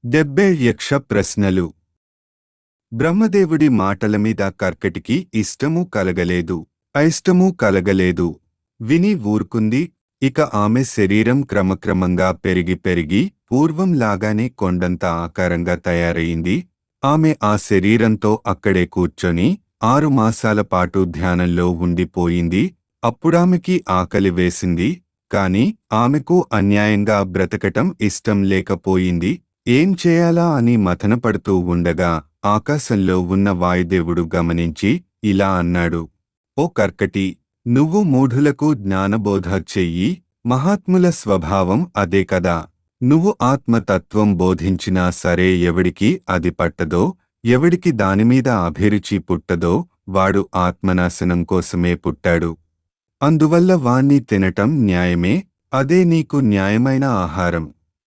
డెబ్బై యక్ష ప్రశ్నలు బ్రహ్మదేవుడి మాటల మీద కర్కటికి ఇష్టము కలగలేదు అయిష్టము కలగలేదు విని ఊరుకుంది ఇక ఆమె శరీరం క్రమక్రమంగా పెరిగి పెరిగి పూర్వంలాగానే కొండంత ఆకారంగా తయారయింది ఆమె ఆ శరీరంతో అక్కడే కూర్చొని ఆరు మాసాల పాటు ధ్యానంలో ఉండిపోయింది అప్పుడామెకి ఆకలి వేసింది కాని ఆమెకు అన్యాయంగా బ్రతకటం ఇష్టం లేకపోయింది ఏం చేయాలా అని మథనపడుతూ ఉండగా ఆకాశంలో ఉన్న వాయుదేవుడు గమనించి ఇలా అన్నాడు ఓ కర్కటి నువ్వు మూఢులకు జ్ఞానబోధ చెయ్యి మహాత్ముల స్వభావం అదే కదా నువ్వు ఆత్మతత్వం బోధించినా సరే ఎవడికి అది పట్టదో ఎవడికి దానిమీద అభిరుచి పుట్టదో వాడు ఆత్మనాశనం కోసమే పుట్టాడు అందువల్ల వాణ్ణి తినటం న్యాయమే అదే నీకు న్యాయమైన ఆహారం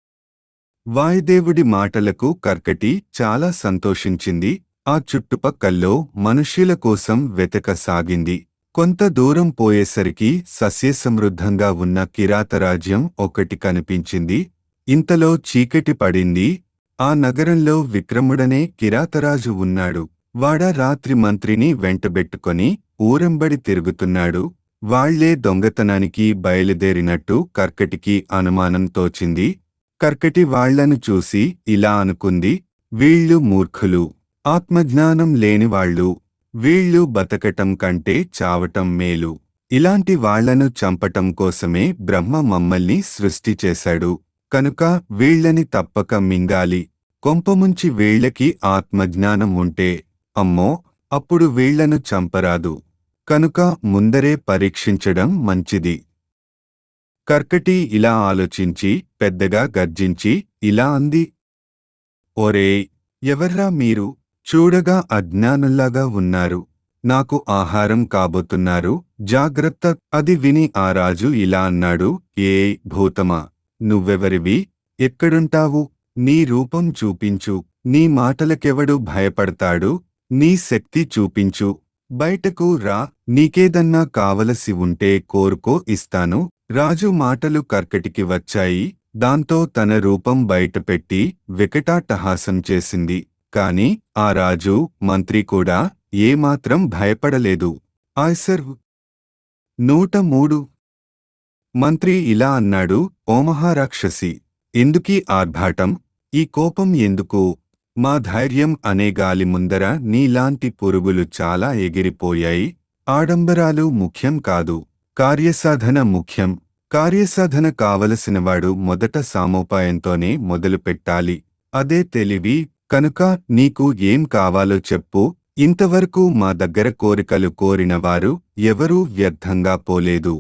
వాయుదేవుడి మాటలకు కర్కటి చాలా సంతోషించింది ఆ చుట్టుపక్కల్లో మనుష్యుల కోసం వెతకసాగింది కొంత దూరం పోయేసరికి సస్యసమృద్ధంగా ఉన్న కిరాతరాజ్యం ఒకటి కనిపించింది ఇంతలో చీకటి పడింది ఆ నగరంలో విక్రముడనే కిరాతరాజు ఉన్నాడు వాడ రాత్రి మంత్రిని వెంటబెట్టుకొని ఊరంబడి తిరుగుతున్నాడు వాళ్లే దొంగతనానికి బయలుదేరినట్టు కర్కటికి అనుమానం తోచింది కర్కటి వాళ్లను చూసి ఇలా అనుకుంది వీళ్ళు మూర్ఖులు ఆత్మజ్ఞానం లేనివాళ్ళు వీళ్ళు బతకటం కంటే చావటం మేలు ఇలాంటి వాళ్లను చంపటం కోసమే బ్రహ్మ మమ్మల్ని సృష్టి చేశాడు కనుక వీళ్ళని తప్పక మింగాలి కొంపముంచి వీళ్ళకి ఆత్మజ్ఞానం ఉంటే అమ్మో అప్పుడు వీళ్లను చంపరాదు కనుక ముందరే పరీక్షించడం మంచిది కర్కటి ఇలా ఆలోచించి పెద్దగా గర్జించి ఇలా అంది ఓరే ఎవర్రా మీరు చూడగా అజ్ఞానుల్లాగా ఉన్నారు నాకు ఆహారం కాబోతున్నారు జాగ్రత్త అది విని ఆ రాజు ఇలా అన్నాడు ఏ భూతమా నువ్వెవరివి ఎక్కడుంటావు నీ రూపం చూపించు నీ మాటలకెవడు భయపడతాడు నీ శక్తి చూపించు బయటకు రా నీకేదన్నా కావలసి ఉంటే కోరుకో ఇస్తాను రాజు మాటలు కర్కటికి వచ్చాయి దాంతో తన రూపం బయటపెట్టి వికటాట్టహాసం చేసింది కాని ఆ రాజు మంత్రి కూడా ఏమాత్రం భయపడలేదు ఆయ్సర్ నూట మూడు మంత్రి ఇలా అన్నాడు ఓ మహారాక్షసి ఎందుకీ ఆర్భాటం ఈ కోపం ఎందుకు మా ధైర్యం అనే గాలి ముందర నీలాంటి పురుగులు చాలా ఎగిరిపోయాయి ఆడంబరాలు ముఖ్యం కాదు కార్యసాధన ముఖ్యం కార్యసాధన కావలసినవాడు మొదట సామోపాయంతోనే మొదలుపెట్టాలి అదే తెలివి కనుక నీకు ఏం కావాలో చెప్పు ఇంతవరకు మా దగ్గర కోరికలు కోరినవారు ఎవరూ వ్యర్థంగా పోలేదు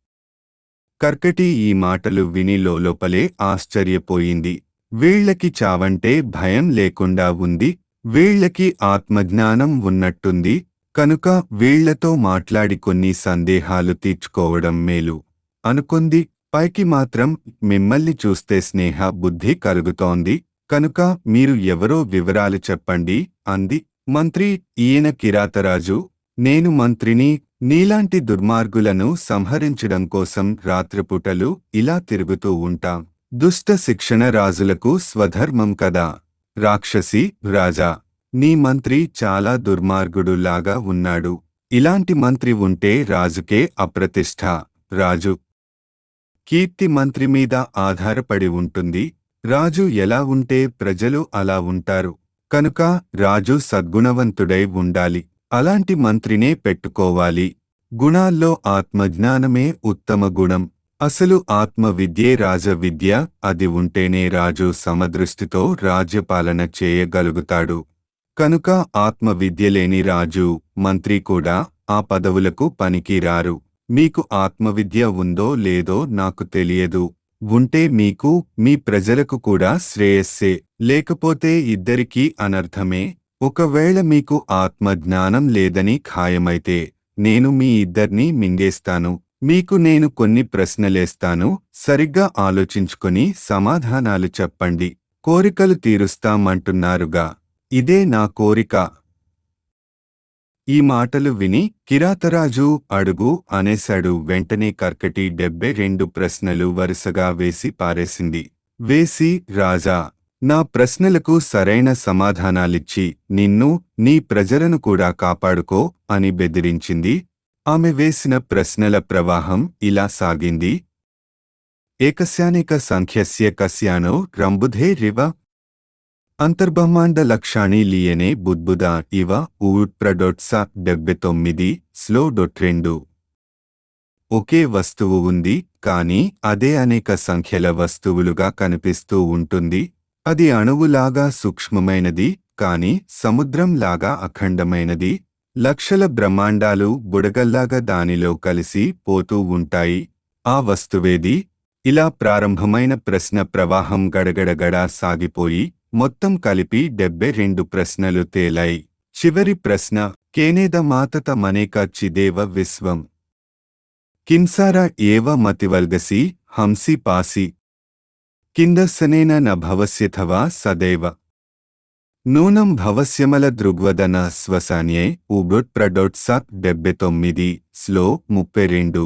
కర్కటి ఈ మాటలు విని లోపలే ఆశ్చర్యపోయింది వీళ్లకి చావంటే భయం లేకుండా ఉంది వీళ్లకి ఆత్మజ్ఞానం ఉన్నట్టుంది కనుక వీళ్లతో మాట్లాడి కొన్ని సందేహాలు తీర్చుకోవడం మేలు అనుకుంది పైకి మాత్రం మిమ్మల్ని చూస్తే స్నేహ బుద్ధి కలుగుతోంది కనుక మీరు ఎవరో వివరాలు చెప్పండి అంది మంత్రి ఈయన కిరాతరాజు నేను మంత్రిని నీలాంటి దుర్మార్గులను సంహరించడం కోసం రాత్రిపూటలు ఇలా తిరుగుతూ ఉంటాం దుష్ట శిక్షణ రాజులకు స్వధర్మం కదా రాక్షసి రాజా నీ మంత్రి చాలా దుర్మార్గుడులాగా ఉన్నాడు ఇలాంటి మంత్రి ఉంటే రాజుకే అప్రతిష్ఠ రాజు కీర్తి మంత్రి మీద ఆధారపడి ఉంటుంది రాజు ఎలా ఉంటే ప్రజలు అలా ఉంటారు కనుక రాజు సద్గుణవంతుడై ఉండాలి అలాంటి మంత్రినే పెట్టుకోవాలి గుణాల్లో ఆత్మజ్ఞానమే ఉత్తమ గుణం అసలు ఆత్మ విద్యే రాజ విద్య అది ఉంటేనే రాజు సమదృష్టితో రాజ్యపాలన చేయగలుగుతాడు కనుక ఆత్మ విద్య లేని రాజు మంత్రి కూడా ఆ పదవులకు పనికిరారు మీకు ఆత్మవిద్య ఉందో లేదో నాకు తెలియదు ఉంటే మీకు మీ ప్రజలకు కూడా శ్రేయస్సే లేకపోతే ఇద్దరికీ అనర్థమే ఒకవేళ మీకు ఆత్మజ్ఞానం లేదని ఖాయమైతే నేను మీ ఇద్దర్నీ మింగేస్తాను మీకు నేను కొన్ని ప్రశ్నలేస్తాను సరిగ్గా ఆలోచించుకొని సమాధానాలు చెప్పండి కోరికలు తీరుస్తామంటున్నారుగా ఇదే నా కోరిక ఈ మాటలు విని కిరాతరాజు అడుగు అనేశాడు వెంటనే కర్కటి డెబ్బై రెండు ప్రశ్నలు వరుసగా వేసి పారేసింది వేసి రాజా నా ప్రశ్నలకు సరైన సమాధానాలిచ్చి నిన్ను నీ ప్రజలను కూడా కాపాడుకో అని బెదిరించింది ఆమె వేసిన ప్రశ్నల ప్రవాహం ఇలా సాగింది ఏకస్యానేక సంఖ్యస్య కస్యానో రంబుధే రివ అంతర్బ్రహ్మాండ లక్షాణి లియనే బుద్బుద ఇవ ఊట్ ప్రడొట్స డెబ్బె తొమ్మిది స్లో డొట్ రెండు ఒకే వస్తువు ఉంది కాని అదే అనేక సంఖ్యల వస్తువులుగా కనిపిస్తూ ఉంటుంది అది అణువులాగా సూక్ష్మమైనది కాని సముద్రంలాగా అఖండమైనది లక్షల బ్రహ్మాండాలు బుడగల్లాగా దానిలో కలిసి పోతూ ఉంటాయి ఆ వస్తువేది ఇలా ప్రారంభమైన ప్రశ్న ప్రవాహం గడగడగడా సాగిపోయి మొత్తం కలిపి డెబ్బె రెండు ప్రశ్నలు తేలాయి చివరి ప్రశ్న కేనేద మాతత మనేక చిదేవ విశ్వం కింసార ఏవ మతివల్గసి హంసి పాసి కిందస్సనేన న భవస్యథవా సదైవ నూనం భవస్యమల దృగ్వదన శ్వసాన్యే ఉబొట్ ప్రడొట్ సత్ డెబ్బె తొమ్మిది స్లో ముప్పై రెండు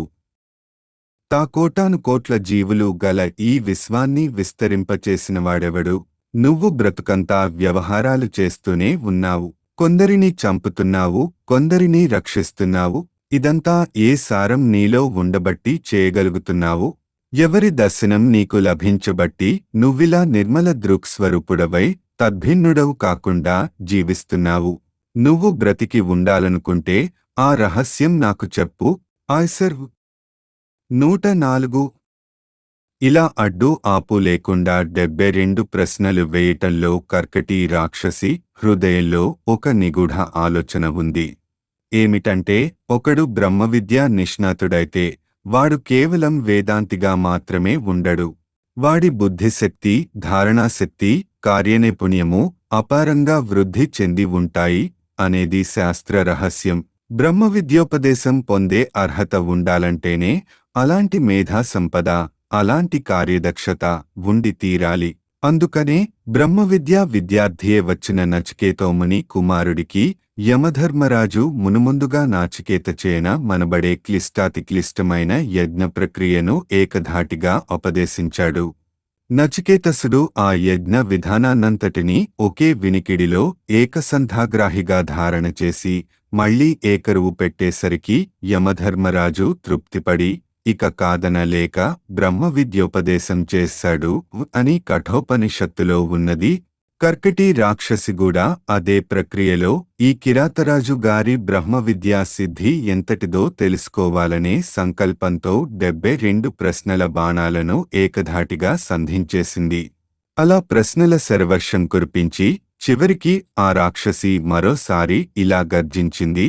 తా కోటాను కోట్ల జీవులు గల ఈ విశ్వాన్ని విస్తరింపచేసినవాడెవడు నువ్వు బ్రతుకంతా వ్యవహారాలు చేస్తూనే ఉన్నావు కొందరిని చంపుతున్నావు కొందరిని రక్షిస్తున్నావు ఇదంతా ఏ సారం నీలో ఉండబట్టి చేయగలుగుతున్నావు ఎవరి దర్శనం నీకు లభించబట్టి నువ్విలా నిర్మల దృక్స్వరూపుడవై తద్భిన్నుడవు కాకుండా జీవిస్తున్నావు నువ్వు బ్రతికి ఉండాలనుకుంటే ఆ రహస్యం నాకు చెప్పు ఆయ్సర్ నూట నాలుగు ఇలా అడ్డు ఆపు లేకుండా డెబ్బై రెండు ప్రశ్నలు వేయటంలో కర్కటి రాక్షసి హృదయంలో ఒక నిగూఢ ఆలోచన ఉంది ఏమిటంటే ఒకడు బ్రహ్మవిద్యా నిష్ణాతుడైతే వాడు కేవలం వేదాంతిగా మాత్రమే ఉండడు వాడి బుద్ధిశక్తి ధారణాశక్తి కార్యనైపుణ్యము అపారంగా వృద్ధి చెంది ఉంటాయి అనేది శాస్త్ర రహస్యం బ్రహ్మ విద్యోపదేశం పొందే అర్హత ఉండాలంటేనే అలాంటి మేధా సంపద అలాంటి కార్యదక్షత ఉండి తీరాలి అందుకనే బ్రహ్మ విద్యా విద్యార్థియే వచ్చిన నచికేతోముని కుమారుడికి యమధర్మరాజు మునుముందుగా నాచికేత చేయన మనబడే క్లిష్టాతి క్లిష్టమైన యజ్ఞ ప్రక్రియను ఏకధాటిగా ఉపదేశించాడు నచికేతసుడు ఆ యజ్ఞ విధానాన్నంతటినీ ఒకే వినికిడిలో ఏకసంధాగ్రాహిగా ధారణ చేసి మళ్లీ ఏకరువు పెట్టేసరికి యమధర్మరాజు తృప్తిపడి ఇక కాదనలేక బ్రహ్మ విద్యోపదేశం చేశాడు అని కఠోపనిషత్తులో ఉన్నది కర్కటి రాక్షసి కూడా అదే ప్రక్రియలో ఈ కిరాతరాజు గారి బ్రహ్మ విద్యా సిద్ధి ఎంతటిదో తెలుసుకోవాలనే సంకల్పంతో డెబ్బై రెండు ప్రశ్నల బాణాలను ఏకధాటిగా సంధించేసింది అలా ప్రశ్నల శరవర్షం కురిపించి చివరికి ఆ రాక్షసి మరోసారి ఇలా గర్జించింది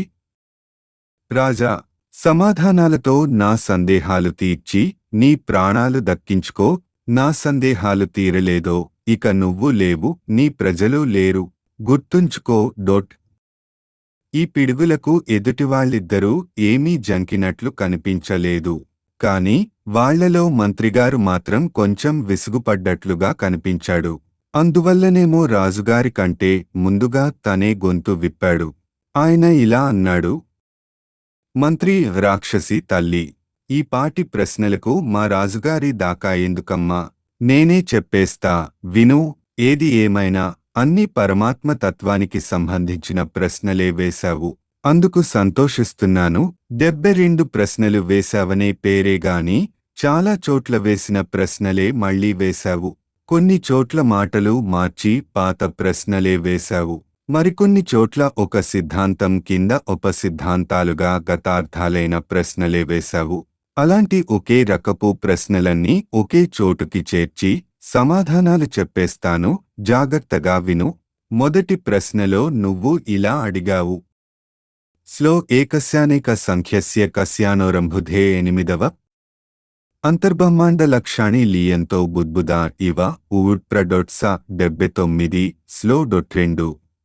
రాజా సమాధానాలతో నా సందేహాలు తీర్చి నీ ప్రాణాలు దక్కించుకో నా సందేహాలు తీరలేదో ఇక నువ్వు లేవు నీ ప్రజలు లేరు గుర్తుంచుకో డొట్ ఈ పిడుగులకు ఎదుటివాళ్ళిద్దరూ ఏమీ జంకినట్లు కనిపించలేదు కాని వాళ్లలో మంత్రిగారు మాత్రం కొంచెం విసుగుపడ్డట్లుగా కనిపించాడు అందువల్లనేమో రాజుగారి కంటే ముందుగా తనే గొంతు విప్పాడు ఆయన ఇలా అన్నాడు మంత్రి రాక్షసి తల్లి ఈ పాటి ప్రశ్నలకు మా రాజుగారి దాకా ఎందుకమ్మా నేనే చెప్పేస్తా విను ఏది ఏమైనా అన్ని పరమాత్మ తత్వానికి సంబంధించిన ప్రశ్నలే వేశావు అందుకు సంతోషిస్తున్నాను డెబ్బై రెండు ప్రశ్నలు వేశావనే పేరేగాని చాలా చోట్ల వేసిన ప్రశ్నలే మళ్లీ వేశావు కొన్ని చోట్ల మాటలు మార్చి పాత ప్రశ్నలే వేశావు మరికొన్ని చోట్ల ఒక సిద్ధాంతం కింద ఉపసిద్ధాంతాలుగా గతార్థాలైన ప్రశ్నలే వేశావు అలాంటి ఒకే రకపు ప్రశ్నలన్నీ ఒకే చోటుకి చేర్చి సమాధానాలు చెప్పేస్తాను జాగ్రత్తగా విను మొదటి ప్రశ్నలో నువ్వు ఇలా అడిగావు స్లో ఏకస్యానేక సంఖ్యస్య కస్యానోరంభుధే ఎనిమిదవ అంతర్బ్రహ్మాండ లక్షాణి లీయంతో బుద్బుద ఇవ ఊడ్ ప్రడొట్స డెబ్బె తొమ్మిది స్లో డొట్ రెండు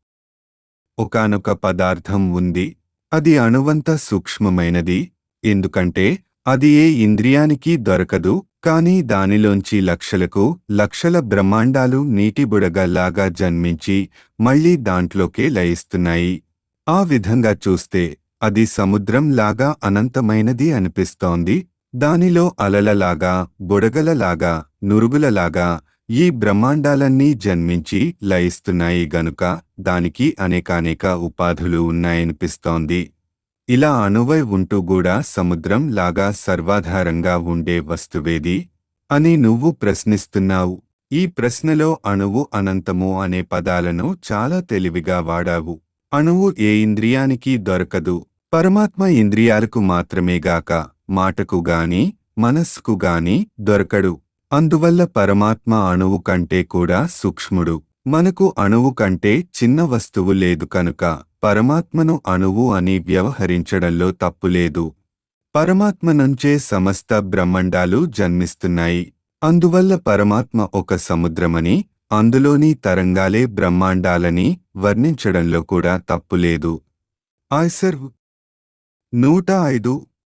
ఒకనొక పదార్థం ఉంది అది అణువంత సూక్ష్మమైనది ఎందుకంటే అది ఏ ఇంద్రియానికి దొరకదు కాని దానిలోంచి లక్షలకు లక్షల బ్రహ్మాండాలు నీటి బుడగల్లాగా జన్మించి మళ్లీ దాంట్లోకే లయిస్తున్నాయి ఆ విధంగా చూస్తే అది సముద్రంలాగా అనంతమైనది అనిపిస్తోంది దానిలో అలలలాగా బుడగలలాగా నురుగులలాగా ఈ బ్రహ్మాండాలన్నీ జన్మించి లయిస్తున్నాయి గనుక దానికి అనేకానేక ఉపాధులు ఉన్నాయనిపిస్తోంది ఇలా అణువై ఉంటూ కూడా సముద్రం లాగా సర్వాధారంగా ఉండే వస్తువేది అని నువ్వు ప్రశ్నిస్తున్నావు ఈ ప్రశ్నలో అణువు అనంతము అనే పదాలను చాలా తెలివిగా వాడావు అణువు ఏ ఇంద్రియానికి దొరకదు పరమాత్మ ఇంద్రియాలకు మాత్రమేగాక మాటకు గాని మనస్సుకు గాని దొరకడు అందువల్ల పరమాత్మ అణువు కంటే కూడా సూక్ష్ముడు మనకు అణువు కంటే చిన్న వస్తువు లేదు కనుక పరమాత్మను అణువు అని వ్యవహరించడంలో తప్పులేదు పరమాత్మ నుంచే సమస్త బ్రహ్మండాలు జన్మిస్తున్నాయి అందువల్ల పరమాత్మ ఒక సముద్రమని అందులోని తరంగాలే బ్రహ్మాండాలని వర్ణించడంలో కూడా తప్పులేదు ఆయ్సర్ నూట ఐదు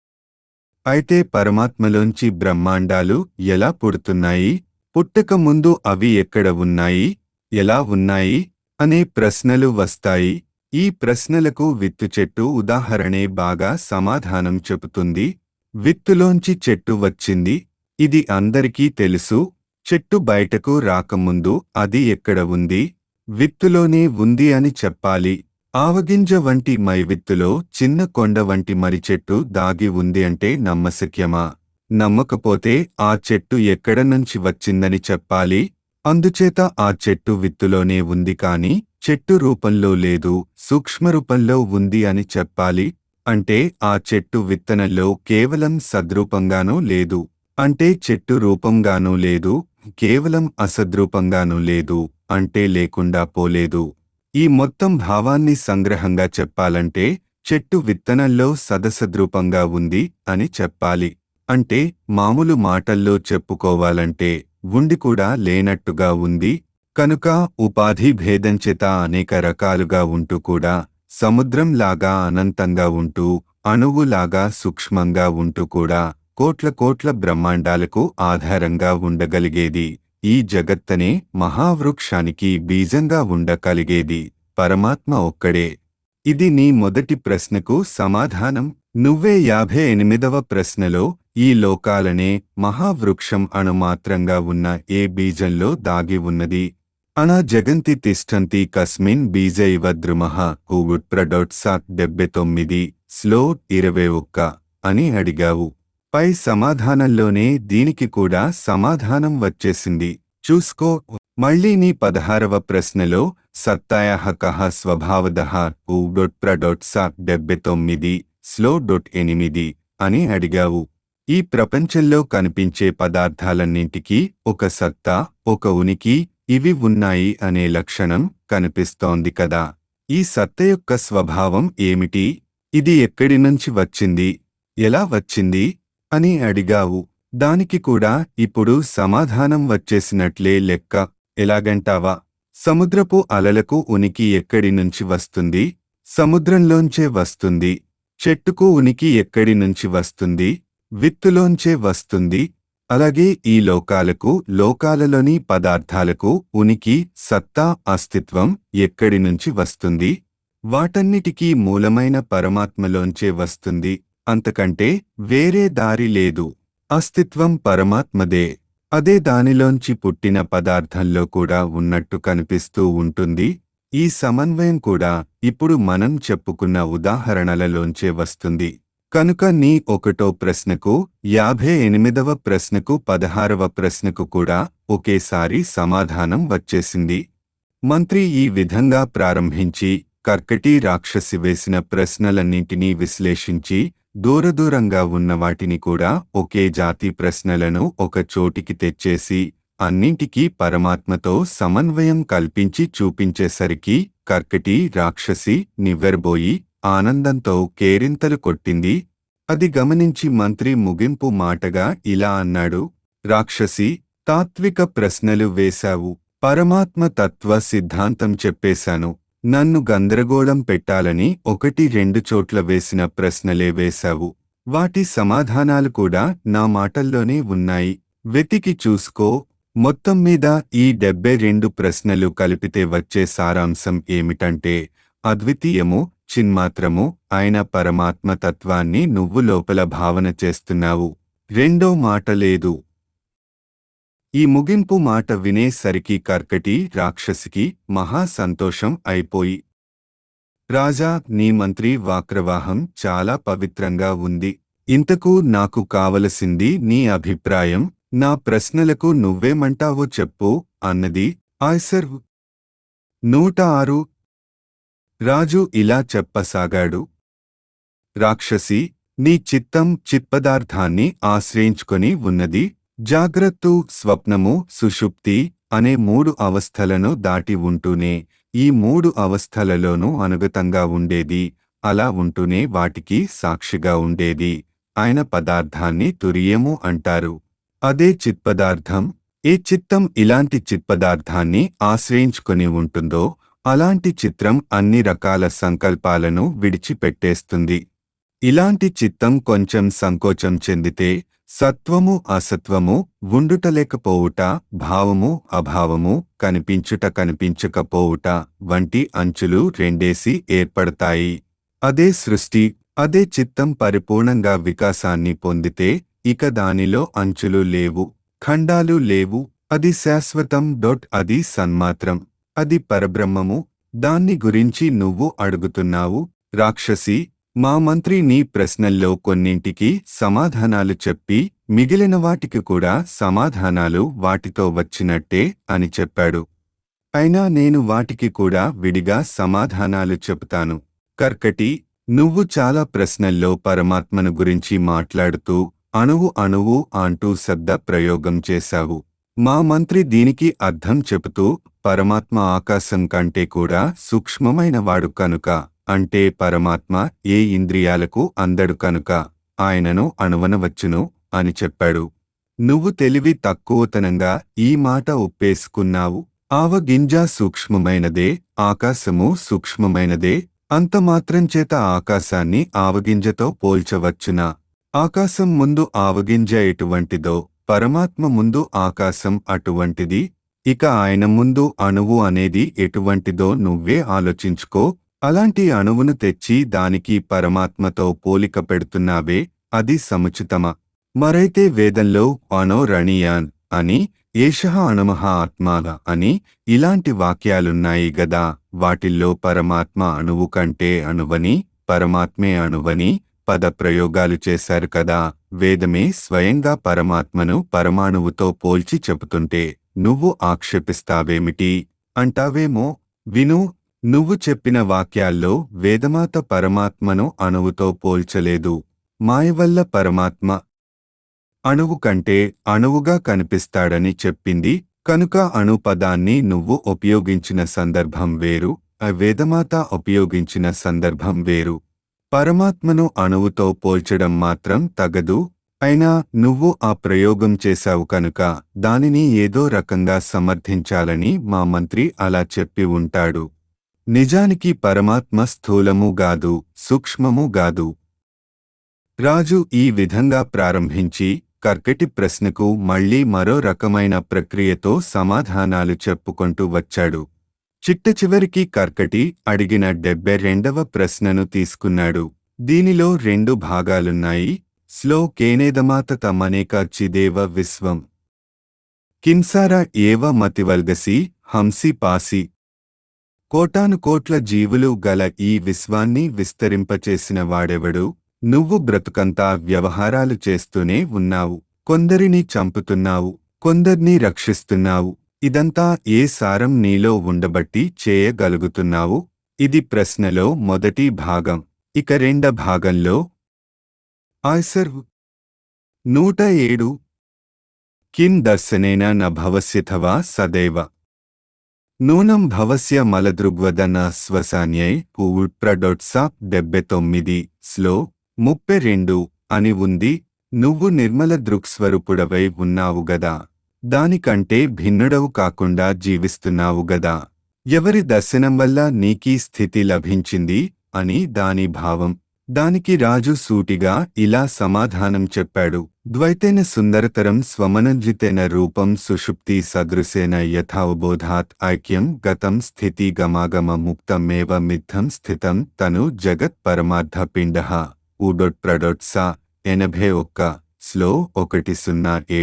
అయితే పరమాత్మలోంచి బ్రహ్మాండాలు ఎలా పుడుతున్నాయి పుట్టక ముందు అవి ఎక్కడ ఉన్నాయి ఎలా ఉన్నాయి అనే ప్రశ్నలు వస్తాయి ఈ ప్రశ్నలకు విత్తు చెట్టు ఉదాహరణే బాగా సమాధానం చెబుతుంది విత్తులోంచి చెట్టు వచ్చింది ఇది అందరికీ తెలుసు చెట్టు బయటకు రాకముందు అది ఎక్కడ ఉంది విత్తులోనే ఉంది అని చెప్పాలి ఆవగింజ వంటి మైవిత్తులో చిన్న కొండ వంటి మరి చెట్టు దాగి ఉంది అంటే నమ్మశక్యమా నమ్మకపోతే ఆ చెట్టు ఎక్కడ నుంచి వచ్చిందని చెప్పాలి అందుచేత ఆ చెట్టు విత్తులోనే ఉంది కాని చెట్టు రూపంలో లేదు సూక్ష్మరూపంలో ఉంది అని చెప్పాలి అంటే ఆ చెట్టు విత్తనంలో కేవలం సద్రూపంగానూ లేదు అంటే చెట్టు రూపంగానూ లేదు కేవలం అసద్రూపంగానూ లేదు అంటే లేకుండా పోలేదు ఈ మొత్తం భావాన్ని సంగ్రహంగా చెప్పాలంటే చెట్టు విత్తనంలో సదసద్రూపంగా ఉంది అని చెప్పాలి అంటే మామూలు మాటల్లో చెప్పుకోవాలంటే ఉండి కూడా లేనట్టుగా ఉంది కనుక ఉపాధి భేదంచేత అనేక రకాలుగా ఉంటూ కూడా సముద్రంలాగా అనంతంగా ఉంటూ అణువులాగా సూక్ష్మంగా ఉంటూ కూడా కోట్ల కోట్ల బ్రహ్మాండాలకు ఆధారంగా ఉండగలిగేది ఈ జగత్తనే మహావృక్షానికి బీజంగా ఉండగలిగేది పరమాత్మ ఒక్కడే ఇది నీ మొదటి ప్రశ్నకు సమాధానం నువ్వే యాభై ఎనిమిదవ ప్రశ్నలో ఈ లోకాలనే మహావృక్షం అణుమాత్రంగా ఉన్న ఏ బీజంలో దాగి ఉన్నది అనా జగంతి తిష్టంతి కస్మిన్ బీజ ఇవ ద్రుమః ఉవుట్ప్రడొట్సాక్ డెబ్బె తొమ్మిది స్లో ఇరవై ఒక్క అని అడిగావు పై సమాధానంలోనే దీనికి కూడా సమాధానం వచ్చేసింది చూసుకో మళ్ళీ నీ పదహారవ ప్రశ్నలో సత్తాయః కహ స్వభావదః ఉ డొట్ ప్రడొట్ సాక్ డెబ్బె తొమ్మిది స్లో డొట్ ఎనిమిది అని అడిగావు ఈ ప్రపంచంలో కనిపించే పదార్థాలన్నింటికీ ఒక సత్తా ఒక ఉనికి ఇవి ఉన్నాయి అనే లక్షణం కనిపిస్తోంది కదా ఈ సత్త యొక్క స్వభావం ఏమిటి ఇది ఎక్కడి నుంచి వచ్చింది ఎలా వచ్చింది అని అడిగావు దానికి కూడా ఇప్పుడు సమాధానం వచ్చేసినట్లే లెక్క ఎలాగంటావా సముద్రపు అలలకు ఉనికి ఎక్కడి నుంచి వస్తుంది సముద్రంలోంచే వస్తుంది చెట్టుకు ఉనికి ఎక్కడి నుంచి వస్తుంది విత్తులోంచే వస్తుంది అలాగే ఈ లోకాలకు లోకాలలోని పదార్థాలకు ఉనికి సత్తా అస్తిత్వం ఎక్కడి నుంచి వస్తుంది వాటన్నిటికీ మూలమైన పరమాత్మలోంచే వస్తుంది అంతకంటే వేరే దారి లేదు అస్తిత్వం పరమాత్మదే అదే దానిలోంచి పుట్టిన పదార్థంలో కూడా ఉన్నట్టు కనిపిస్తూ ఉంటుంది ఈ సమన్వయం కూడా ఇప్పుడు మనం చెప్పుకున్న ఉదాహరణలలోంచే వస్తుంది కనుక నీ ఒకటో ప్రశ్నకు యాభై ఎనిమిదవ ప్రశ్నకు పదహారవ ప్రశ్నకు కూడా ఒకేసారి సమాధానం వచ్చేసింది మంత్రి ఈ విధంగా ప్రారంభించి కర్కటి రాక్షసి వేసిన ప్రశ్నలన్నింటినీ విశ్లేషించి దూరదూరంగా ఉన్న వాటిని కూడా ఒకే జాతి ప్రశ్నలను ఒక చోటికి తెచ్చేసి అన్నింటికీ పరమాత్మతో సమన్వయం కల్పించి చూపించేసరికి కర్కటి రాక్షసి నివ్వెరబోయి ఆనందంతో కేరింతలు కొట్టింది అది గమనించి మంత్రి ముగింపు మాటగా ఇలా అన్నాడు రాక్షసి తాత్విక ప్రశ్నలు వేశావు పరమాత్మ తత్వ సిద్ధాంతం చెప్పేశాను నన్ను గందరగోళం పెట్టాలని ఒకటి రెండు చోట్ల వేసిన ప్రశ్నలే వేశావు వాటి సమాధానాలు కూడా నా మాటల్లోనే ఉన్నాయి వెతికి చూసుకో మొత్తం మీద ఈ డెబ్బై రెండు ప్రశ్నలు కలిపితే వచ్చే సారాంశం ఏమిటంటే అద్వితీయము చిన్మాత్రము ఆయన పరమాత్మ తత్వాన్ని నువ్వు లోపల భావన చేస్తున్నావు రెండో మాట లేదు ఈ ముగింపు మాట వినేసరికి కర్కటి రాక్షసికి మహా సంతోషం అయిపోయి రాజా నీ మంత్రి వాక్రవాహం చాలా పవిత్రంగా ఉంది ఇంతకు నాకు కావలసింది నీ అభిప్రాయం నా ప్రశ్నలకు నువ్వేమంటావో చెప్పు అన్నది ఆయ్సర్ నూట ఆరు రాజు ఇలా చెప్పసాగాడు రాక్షసి నీ చిత్తం చిత్పదార్థాన్ని ఆశ్రయించుకొని ఉన్నది జాగ్రత్త స్వప్నము సుషుప్తి అనే మూడు అవస్థలను దాటి ఉంటూనే ఈ మూడు అవస్థలలోనూ అనుగతంగా ఉండేది అలా ఉంటూనే వాటికి సాక్షిగా ఉండేది ఆయన పదార్థాన్ని తురియము అంటారు అదే చిత్పదార్థం ఏ చిత్తం ఇలాంటి చిత్పదార్థాన్ని ఆశ్రయించుకొని ఉంటుందో అలాంటి చిత్రం అన్ని రకాల సంకల్పాలను విడిచిపెట్టేస్తుంది ఇలాంటి చిత్తం కొంచెం సంకోచం చెందితే సత్వము అసత్వము ఉండుటలేకపోవుట భావము అభావము కనిపించుట కనిపించకపోవుట వంటి అంచులు రెండేసి ఏర్పడతాయి అదే సృష్టి అదే చిత్తం పరిపూర్ణంగా వికాసాన్ని పొందితే ఇక దానిలో అంచులు లేవు ఖండాలు లేవు అది శాశ్వతం డొట్ అది సన్మాత్రం అది పరబ్రహ్మము దాన్ని గురించి నువ్వు అడుగుతున్నావు రాక్షసి మా మంత్రి నీ ప్రశ్నల్లో కొన్నింటికి సమాధానాలు చెప్పి మిగిలిన వాటికి కూడా సమాధానాలు వాటితో వచ్చినట్టే అని చెప్పాడు అయినా నేను వాటికి కూడా విడిగా సమాధానాలు చెబుతాను కర్కటి నువ్వు చాలా ప్రశ్నల్లో పరమాత్మను గురించి మాట్లాడుతూ అణువు అణువు అంటూ శబ్ద ప్రయోగం చేశావు మా మంత్రి దీనికి అర్థం చెబుతూ పరమాత్మ ఆకాశం కంటే కూడా సూక్ష్మమైనవాడు కనుక అంటే పరమాత్మ ఏ ఇంద్రియాలకు అందడు కనుక ఆయనను అణువనవచ్చును అని చెప్పాడు నువ్వు తెలివి తక్కువతనంగా ఈ మాట ఒప్పేసుకున్నావు ఆవగింజ సూక్ష్మమైనదే ఆకాశము సూక్ష్మమైనదే అంతమాత్రం చేత ఆకాశాన్ని ఆవగింజతో పోల్చవచ్చునా ఆకాశం ముందు ఆవగింజ ఎటువంటిదో పరమాత్మ ముందు ఆకాశం అటువంటిది ఇక ఆయన ముందు అణువు అనేది ఎటువంటిదో నువ్వే ఆలోచించుకో అలాంటి అణువును తెచ్చి దానికి పరమాత్మతో పోలిక పెడుతున్నావే అది సముచితమా మరైతే వేదంలో అనో రణీయాన్ అని ఏషః అణుమః ఆత్మాల అని ఇలాంటి వాక్యాలున్నాయి గదా వాటిల్లో పరమాత్మ అణువు కంటే అణువని పరమాత్మే అణువని పద ప్రయోగాలు చేశారు కదా వేదమే స్వయంగా పరమాత్మను పరమాణువుతో పోల్చి చెబుతుంటే నువ్వు ఆక్షేపిస్తావేమిటి అంటావేమో విను నువ్వు చెప్పిన వాక్యాల్లో వేదమాత పరమాత్మను అణువుతో పోల్చలేదు మాయవల్ల పరమాత్మ అణువు కంటే అణువుగా కనిపిస్తాడని చెప్పింది కనుక అణు పదాన్ని నువ్వు ఉపయోగించిన సందర్భం వేరు ఆ వేదమాత ఉపయోగించిన సందర్భం వేరు పరమాత్మను అణువుతో పోల్చడం మాత్రం తగదు అయినా నువ్వు ఆ ప్రయోగం చేశావు కనుక దానిని ఏదో రకంగా సమర్థించాలని మా మంత్రి అలా చెప్పి ఉంటాడు నిజానికి పరమాత్మ స్థూలము గాదు సూక్ష్మము గాదు రాజు ఈ విధంగా ప్రారంభించి కర్కటి ప్రశ్నకు మళ్లీ మరో రకమైన ప్రక్రియతో సమాధానాలు చెప్పుకుంటూ వచ్చాడు చిట్ట చివరికి కర్కటి అడిగిన డెబ్బై రెండవ ప్రశ్నను తీసుకున్నాడు దీనిలో రెండు భాగాలున్నాయి స్లో కేనేదమాత తమనేక చిదేవ విశ్వం కింసార ఏవ మతివల్గసి హంసి పాసి కోటాను కోట్ల జీవులు గల ఈ విశ్వాన్ని విస్తరింపచేసిన వాడెవడు నువ్వు బ్రతుకంతా వ్యవహారాలు చేస్తూనే ఉన్నావు కొందరిని చంపుతున్నావు కొందర్ని రక్షిస్తున్నావు ఇదంతా ఏ సారం నీలో ఉండబట్టి చేయగలుగుతున్నావు ఇది ప్రశ్నలో మొదటి భాగం ఇక రెండ భాగంలో ఆయ్సర్ నూట ఏడు కిం దర్శనేన న భవస్యథవా సదైవ నూనం భవస్య మలదృగ్వదన శ్వసాన్యై ప్రడొట్సా డెబ్బె తొమ్మిది స్లో ముప్పై రెండు అని ఉంది నువ్వు నిర్మల దృక్స్వరూపుడవై ఉన్నావు గదా దానికంటే భిన్నుడవు కాకుండా జీవిస్తున్నావు గదా ఎవరి దర్శనం వల్ల నీకీ స్థితి లభించింది అని దాని భావం దానికి రాజు సూటిగా ఇలా సమాధానం చెప్పాడు ద్వైతేన సుందరతరం స్వమనంజితేన రూపం సుషుప్తి సదృశేన యథావబోధాత్ ఐక్యం గతం స్థితి గమాగమ ముక్తమేవ మిథం స్థితం తను జగత్ పరమార్థ పిండ ఉడొట్ ప్రడొట్ సా ఎనభై ఒక్క స్లో ఒకటి సున్నా ఏడు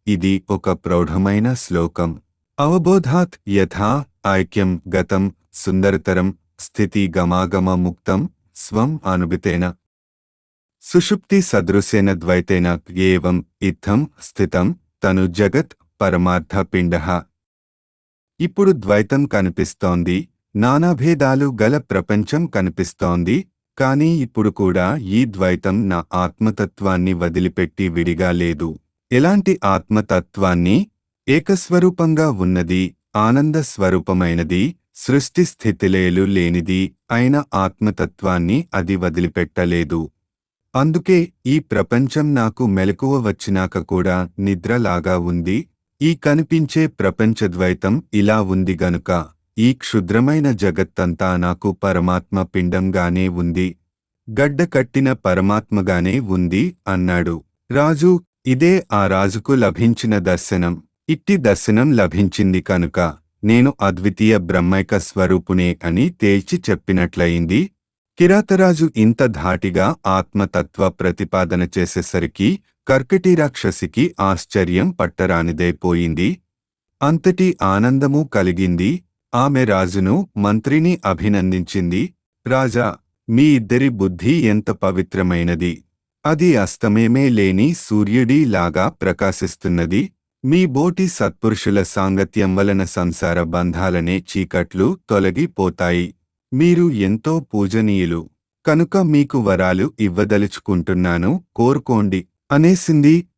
ఇది ఒక ప్రౌఢమైన శ్లోకం అవబోధాత్ యథా ఐక్యం గతం సుందరతరం స్థితి గమాగమ ముక్తం స్వం అనుభితేన సుషుప్తి సదృశేన ద్వైతేన ఏవం ఇత్థం స్థితం తను జగత్ పరమార్థ పిండ ఇప్పుడు ద్వైతం కనిపిస్తోంది నానాభేదాలు గల ప్రపంచం కనిపిస్తోంది కానీ ఇప్పుడు కూడా ఈ ద్వైతం నా ఆత్మతత్వాన్ని వదిలిపెట్టి విడిగా లేదు ఎలాంటి ఆత్మతత్వాన్ని ఏకస్వరూపంగా ఉన్నది ఆనంద స్వరూపమైనది సృష్టి స్థితిలేలు లేనిది అయిన ఆత్మతత్వాన్ని అది వదిలిపెట్టలేదు అందుకే ఈ ప్రపంచం నాకు మెలకువ వచ్చినాక కూడా నిద్రలాగా ఉంది ఈ కనిపించే ప్రపంచద్వైతం ఇలా ఉంది గనుక ఈ క్షుద్రమైన జగత్తంతా నాకు పరమాత్మ పిండంగానే ఉంది గడ్డ కట్టిన పరమాత్మగానే ఉంది అన్నాడు రాజు ఇదే ఆ రాజుకు లభించిన దర్శనం ఇట్టి దర్శనం లభించింది కనుక నేను అద్వితీయ బ్రహ్మైక స్వరూపునే అని తేల్చి చెప్పినట్లయింది కిరాతరాజు ఇంత ధాటిగా ఆత్మతత్వ ప్రతిపాదన చేసేసరికి కర్కటి రాక్షసికి ఆశ్చర్యం పట్టరానిదైపోయింది అంతటి ఆనందము కలిగింది ఆమె రాజును మంత్రిని అభినందించింది రాజా మీ ఇద్దరి బుద్ధి ఎంత పవిత్రమైనది అది అస్తమేమే లేని సూర్యుడి లాగా ప్రకాశిస్తున్నది మీ బోటి సత్పురుషుల సాంగత్యం వలన సంసార బంధాలనే చీకట్లు తొలగిపోతాయి మీరు ఎంతో పూజనీయులు కనుక మీకు వరాలు ఇవ్వదలుచుకుంటున్నాను కోరుకోండి అనేసింది